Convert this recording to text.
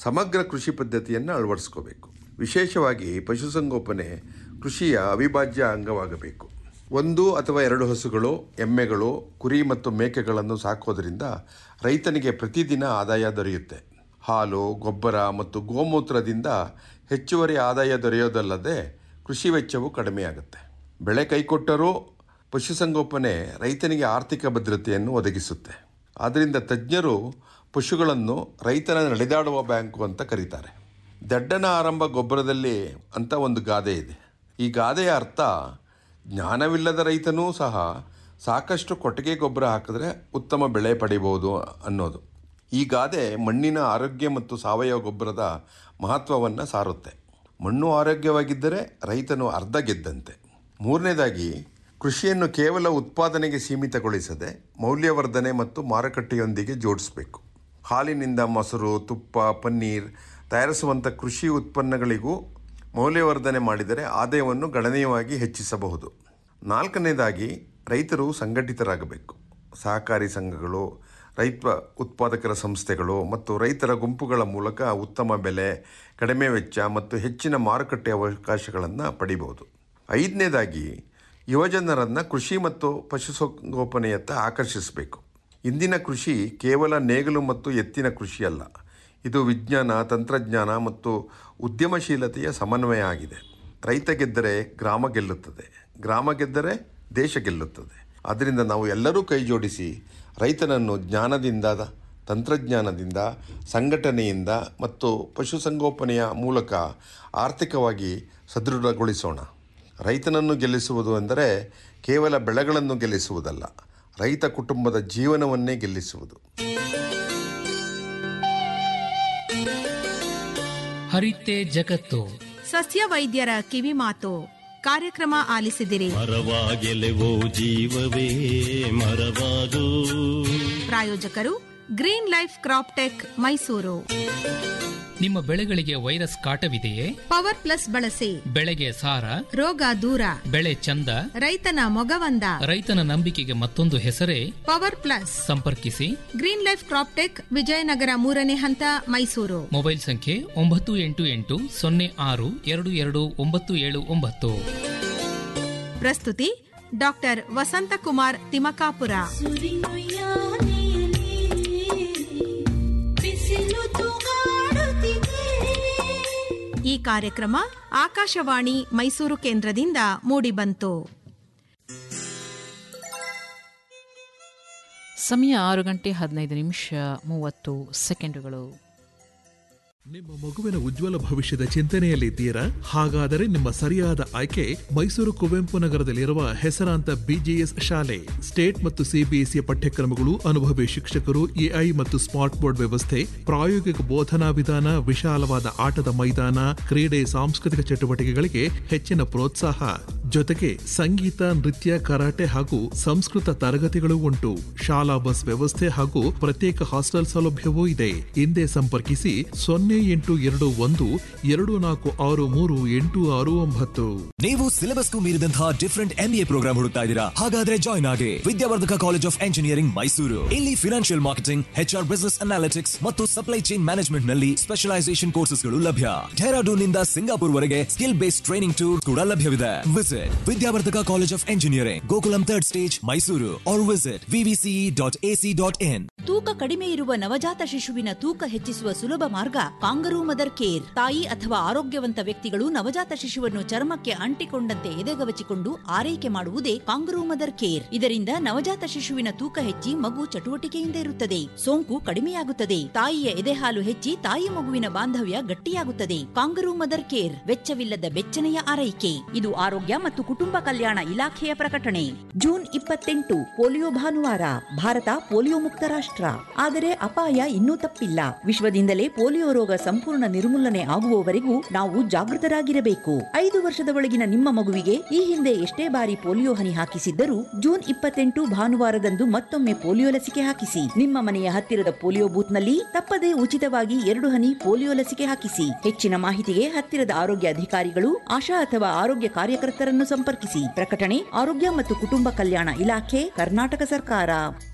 ಸಮಗ್ರ ಕೃಷಿ ಪದ್ಧತಿಯನ್ನು ಅಳವಡಿಸ್ಕೋಬೇಕು ವಿಶೇಷವಾಗಿ ಪಶುಸಂಗೋಪನೆ ಕೃಷಿಯ ಅವಿಭಾಜ್ಯ ಅಂಗವಾಗಬೇಕು ಒಂದು ಅಥವಾ ಎರಡು ಹಸುಗಳು ಎಮ್ಮೆಗಳು ಕುರಿ ಮತ್ತು ಮೇಕೆಗಳನ್ನು ಸಾಕೋದ್ರಿಂದ ರೈತನಿಗೆ ಪ್ರತಿದಿನ ಆದಾಯ ದೊರೆಯುತ್ತೆ ಹಾಲು ಗೊಬ್ಬರ ಮತ್ತು ಗೋಮೂತ್ರದಿಂದ ಹೆಚ್ಚುವರಿ ಆದಾಯ ದೊರೆಯೋದಲ್ಲದೆ ಕೃಷಿ ವೆಚ್ಚವು ಕಡಿಮೆಯಾಗುತ್ತೆ ಬೆಳೆ ಕೈಕೊಟ್ಟರೂ ಪಶುಸಂಗೋಪನೆ ರೈತನಿಗೆ ಆರ್ಥಿಕ ಭದ್ರತೆಯನ್ನು ಒದಗಿಸುತ್ತೆ ಆದ್ದರಿಂದ ತಜ್ಞರು ಪಶುಗಳನ್ನು ರೈತನ ನಡೆದಾಡುವ ಬ್ಯಾಂಕು ಅಂತ ಕರೀತಾರೆ ದಡ್ಡನ ಆರಂಭ ಗೊಬ್ಬರದಲ್ಲಿ ಅಂತ ಒಂದು ಗಾದೆ ಇದೆ ಈ ಗಾದೆಯ ಅರ್ಥ ಜ್ಞಾನವಿಲ್ಲದ ರೈತನೂ ಸಹ ಸಾಕಷ್ಟು ಕೊಟ್ಟಿಗೆ ಗೊಬ್ಬರ ಹಾಕಿದ್ರೆ ಉತ್ತಮ ಬೆಳೆ ಪಡಿಬೋದು ಅನ್ನೋದು ಈ ಗಾದೆ ಮಣ್ಣಿನ ಆರೋಗ್ಯ ಮತ್ತು ಸಾವಯವ ಗೊಬ್ಬರದ ಮಹತ್ವವನ್ನು ಸಾರುತ್ತೆ ಮಣ್ಣು ಆರೋಗ್ಯವಾಗಿದ್ದರೆ ರೈತನು ಅರ್ಧ ಗೆದ್ದಂತೆ ಮೂರನೇದಾಗಿ ಕೃಷಿಯನ್ನು ಕೇವಲ ಉತ್ಪಾದನೆಗೆ ಸೀಮಿತಗೊಳಿಸದೆ ಮೌಲ್ಯವರ್ಧನೆ ಮತ್ತು ಮಾರುಕಟ್ಟೆಯೊಂದಿಗೆ ಜೋಡಿಸಬೇಕು ಹಾಲಿನಿಂದ ಮೊಸರು ತುಪ್ಪ ಪನ್ನೀರ್ ತಯಾರಿಸುವಂಥ ಕೃಷಿ ಉತ್ಪನ್ನಗಳಿಗೂ ಮೌಲ್ಯವರ್ಧನೆ ಮಾಡಿದರೆ ಆದಾಯವನ್ನು ಗಣನೀಯವಾಗಿ ಹೆಚ್ಚಿಸಬಹುದು ನಾಲ್ಕನೇದಾಗಿ ರೈತರು ಸಂಘಟಿತರಾಗಬೇಕು ಸಹಕಾರಿ ಸಂಘಗಳು ರೈತ ಉತ್ಪಾದಕರ ಸಂಸ್ಥೆಗಳು ಮತ್ತು ರೈತರ ಗುಂಪುಗಳ ಮೂಲಕ ಉತ್ತಮ ಬೆಲೆ ಕಡಿಮೆ ವೆಚ್ಚ ಮತ್ತು ಹೆಚ್ಚಿನ ಮಾರುಕಟ್ಟೆ ಅವಕಾಶಗಳನ್ನು ಪಡಿಬೋದು ಐದನೇದಾಗಿ ಯುವಜನರನ್ನು ಕೃಷಿ ಮತ್ತು ಪಶುಸಂಗೋಪನೆಯತ್ತ ಆಕರ್ಷಿಸಬೇಕು ಇಂದಿನ ಕೃಷಿ ಕೇವಲ ನೇಗಲು ಮತ್ತು ಎತ್ತಿನ ಕೃಷಿ ಅಲ್ಲ ಇದು ವಿಜ್ಞಾನ ತಂತ್ರಜ್ಞಾನ ಮತ್ತು ಉದ್ಯಮಶೀಲತೆಯ ಸಮನ್ವಯ ಆಗಿದೆ ರೈತ ಗೆದ್ದರೆ ಗ್ರಾಮ ಗೆಲ್ಲುತ್ತದೆ ಗ್ರಾಮ ಗೆದ್ದರೆ ದೇಶ ಗೆಲ್ಲುತ್ತದೆ ಆದ್ದರಿಂದ ನಾವು ಎಲ್ಲರೂ ಕೈ ಜೋಡಿಸಿ ರೈತನನ್ನು ಜ್ಞಾನದಿಂದ ತಂತ್ರಜ್ಞಾನದಿಂದ ಸಂಘಟನೆಯಿಂದ ಮತ್ತು ಪಶುಸಂಗೋಪನೆಯ ಮೂಲಕ ಆರ್ಥಿಕವಾಗಿ ಸದೃಢಗೊಳಿಸೋಣ ರೈತನನ್ನು ಗೆಲ್ಲಿಸುವುದು ಎಂದರೆ ಕೇವಲ ಬೆಳೆಗಳನ್ನು ಗೆಲ್ಲಿಸುವುದಲ್ಲ ರೈತ ಕುಟುಂಬದ ಜೀವನವನ್ನೇ ಗೆಲ್ಲಿಸುವುದು ಹರಿತೆ ಜಗತ್ತು ಸಸ್ಯ ವೈದ್ಯರ ಕಿವಿಮಾತು ಕಾರ್ಯಕ್ರಮ ಆಲಿಸಿದಿರಿ ಮರವಾಗೆಲೆವೋ ಜೀವವೇ ಮರವಾದು ಪ್ರಾಯೋಜಕರು green life crop tech Mysuru ನಿಮ್ಮ ಬೆಳೆಗಳಿಗೆ ವೈರಸ್ ಕಾಟವಿದೆಯೇ ಪವರ್ ಪ್ಲಸ್ ಬಳಸಿ ಬೆಳೆಗೆ ಸಾರ ರೋಗ ದೂರ ಬೆಳೆ ಚಂದ ರೈತನ ಮೊಗವಂದ ರೈತನ ನಂಬಿಕೆಗೆ ಮತ್ತೊಂದು ಹೆಸರೇ ಪವರ್ ಪ್ಲಸ್ ಸಂಪರ್ಕಿಸಿ green life crop tech Vijayanagara ಮೂರನೇ ಹಂತ ಮೈಸೂರು ಮೊಬೈಲ್ ಸಂಖ್ಯೆ ಒಂಬತ್ತು ಎಂಟು ಎಂಟು ಸೊನ್ನೆ ಆರು ಎರಡು ಎರಡು ಒಂಬತ್ತು ಏಳು ಒಂಬತ್ತು ಪ್ರಸ್ತುತಿ ಡಾಕ್ಟರ್ ವಸಂತಕುಮಾರ್ ತಿಮಕಾಪುರ ಈ ಕಾರ್ಯಕ್ರಮ ಆಕಾಶವಾಣಿ ಮೈಸೂರು ಕೇಂದ್ರದಿಂದ ಮೂಡಿಬಂತು ಸಮಯ ಆರು ಗಂಟೆ ಹದಿನೈದು ನಿಮಿಷ ಮೂವತ್ತು ಸೆಕೆಂಡುಗಳು ನಿಮ್ಮ ಮಗುವಿನ ಉಜ್ವಲ ಭವಿಷ್ಯದ ಚಿಂತನೆಯಲ್ಲಿದ್ದೀರಾ ಹಾಗಾದರೆ ನಿಮ್ಮ ಸರಿಯಾದ ಆಯ್ಕೆ ಮೈಸೂರು ಕುವೆಂಪು ನಗರದಲ್ಲಿರುವ ಹೆಸರಾಂತ ಬಿಜಿಎಸ್ ಶಾಲೆ ಸ್ಟೇಟ್ ಮತ್ತು ಸಿಬಿಎಸ್ಇ ಪಠ್ಯಕ್ರಮಗಳು ಅನುಭವಿ ಶಿಕ್ಷಕರು ಎಐ ಮತ್ತು ಸ್ಮಾರ್ಟ್ ಬೋರ್ಡ್ ವ್ಯವಸ್ಥೆ ಪ್ರಾಯೋಗಿಕ ಬೋಧನಾ ವಿಧಾನ ವಿಶಾಲವಾದ ಆಟದ ಮೈದಾನ ಕ್ರೀಡೆ ಸಾಂಸ್ಕೃತಿಕ ಚಟುವಟಿಕೆಗಳಿಗೆ ಹೆಚ್ಚಿನ ಪ್ರೋತ್ಸಾಹ ಜೊತೆಗೆ ಸಂಗೀತ ನೃತ್ಯ ಕರಾಟೆ ಹಾಗೂ ಸಂಸ್ಕೃತ ತರಗತಿಗಳು ಉಂಟು ಶಾಲಾ ಬಸ್ ವ್ಯವಸ್ಥೆ ಹಾಗೂ ಪ್ರತ್ಯೇಕ ಹಾಸ್ಟೆಲ್ ಸೌಲಭ್ಯವೂ ಇದೆ ಹಿಂದೆ ಸಂಪರ್ಕಿಸಿ ಸೊನ್ನೆ ಎಂಟು ಎರಡು ಒಂದು ಎರಡು ನಾಲ್ಕು ಆರು ಮೂರು ಎಂಟು ಆರು ಒಂಬತ್ತು ನೀವು ಸಿಲೆಬಸ್ಗೂ ಮೀರಿದಂತಹ ಡಿಫರೆಂಟ್ ಎಂಬಿಎ ಪ್ರೋಗ್ರಾಮ್ ಹುಡುಕ್ತಾ ಇದ್ದೀರಾ ಹಾಗಾದ್ರೆ ಜಾಯ್ನ್ ಆಗಿ Vidyavardhaka college of engineering Mysuru ಇಲ್ಲಿ financial marketing HR business analytics ಮತ್ತು ಸಪ್ಲೈ ಚೈನ್ ಮ್ಯಾನೇಜ್ಮೆಂಟ್ ನಲ್ಲಿ ಸ್ಪೆಷಲೈಸೇಷನ್ ಕೋರ್ಸಸ್ಗಳು ಲಭ್ಯ ಡೆಹರಾಡೂನ್ ನಿಂದ ಸಿಂಗಾಪುರ್ ವರೆಗೆ ಸ್ಕಿಲ್ ಬೇಸ್ಡ್ ಟ್ರೈನಿಂಗ್ ಟೂರ್ ಕೂಡ ಲಭ್ಯವಿದೆ visit Vidyavardhaka college of engineering Gokulam third stage Mysuru or visit VVCE dot AC dot in ತೂಕ ಕಡಿಮೆ ಇರುವ ನವಜಾತ ಶಿಶುವಿನ ತೂಕ ಹೆಚ್ಚಿಸುವ ಸುಲಭ ಮಾರ್ಗ ಕಾಂಗರೂ ಮದರ್ ಕೇರ್ ತಾಯಿ ಅಥವಾ ಆರೋಗ್ಯವಂತ ವ್ಯಕ್ತಿಗಳು ನವಜಾತ ಶಿಶುವನ್ನು ಚರ್ಮಕ್ಕೆ ಅಂಟಿಕೊಂಡಂತೆ ಎದೆಗವಚಿಕೊಂಡು ಆರೈಕೆ ಮಾಡುವುದೇ ಕಾಂಗರೂ ಮದರ್ ಕೇರ್ ಇದರಿಂದ ನವಜಾತ ಶಿಶುವಿನ ತೂಕ ಹೆಚ್ಚಿ ಮಗು ಚಟುವಟಿಕೆಯಿಂದ ಇರುತ್ತದೆ ಸೋಂಕು ಕಡಿಮೆಯಾಗುತ್ತದೆ ತಾಯಿಯ ಎದೆಹಾಲು ಹೆಚ್ಚಿ ತಾಯಿ ಮಗುವಿನ ಬಾಂಧವ್ಯ ಗಟ್ಟಿಯಾಗುತ್ತದೆ ಕಾಂಗರೂ ಮದರ್ ಕೇರ್ ವೆಚ್ಚವಿಲ್ಲದ ಬೆಚ್ಚನೆಯ ಆರೈಕೆ ಇದು ಆರೋಗ್ಯ ಮತ್ತು ಕುಟುಂಬ ಕಲ್ಯಾಣ ಇಲಾಖೆಯ ಪ್ರಕಟಣೆ ಜೂನ್ ಇಪ್ಪತ್ತೆಂಟು ಪೋಲಿಯೋ ಭಾನುವಾರ ಭಾರತ ಪೋಲಿಯೋ ಮುಕ್ತ ರಾಷ್ಟ್ರ ಆದರೆ ಅಪಾಯ ಇನ್ನೂ ತಪ್ಪಿಲ್ಲ ವಿಶ್ವದಿಂದಲೇ ಪೋಲಿಯೋ ರೋಗ ಸಂಪೂರ್ಣ ನಿರ್ಮೂಲನೆ ಆಗುವವರೆಗೂ ನಾವು ಜಾಗೃತರಾಗಿರಬೇಕು ಐದು ವರ್ಷದ ಒಳಗಿನ ನಿಮ್ಮ ಮಗುವಿಗೆ ಈ ಹಿಂದೆ ಎಷ್ಟೇ ಬಾರಿ ಪೋಲಿಯೋ ಹನಿ ಹಾಕಿಸಿದ್ದರೂ ಜೂನ್ ಇಪ್ಪತ್ತೆಂಟು ಭಾನುವಾರದಂದು ಮತ್ತೊಮ್ಮೆ ಪೋಲಿಯೋ ಲಸಿಕೆ ಹಾಕಿಸಿ ನಿಮ್ಮ ಮನೆಯ ಹತ್ತಿರದ ಪೋಲಿಯೋ ಬೂತ್ನಲ್ಲಿ ತಪ್ಪದೇ ಉಚಿತವಾಗಿ ಎರಡು ಹನಿ ಪೋಲಿಯೋ ಲಸಿಕೆ ಹಾಕಿಸಿ ಹೆಚ್ಚಿನ ಮಾಹಿತಿಗೆ ಹತ್ತಿರದ ಆರೋಗ್ಯ ಅಧಿಕಾರಿಗಳು ಆಶಾ ಅಥವಾ ಆರೋಗ್ಯ ಕಾರ್ಯಕರ್ತರನ್ನು ಸಂಪರ್ಕಿಸಿ ಪ್ರಕಟಣೆ ಆರೋಗ್ಯ ಮತ್ತು ಕುಟುಂಬ ಕಲ್ಯಾಣ ಇಲಾಖೆ ಕರ್ನಾಟಕ ಸರ್ಕಾರ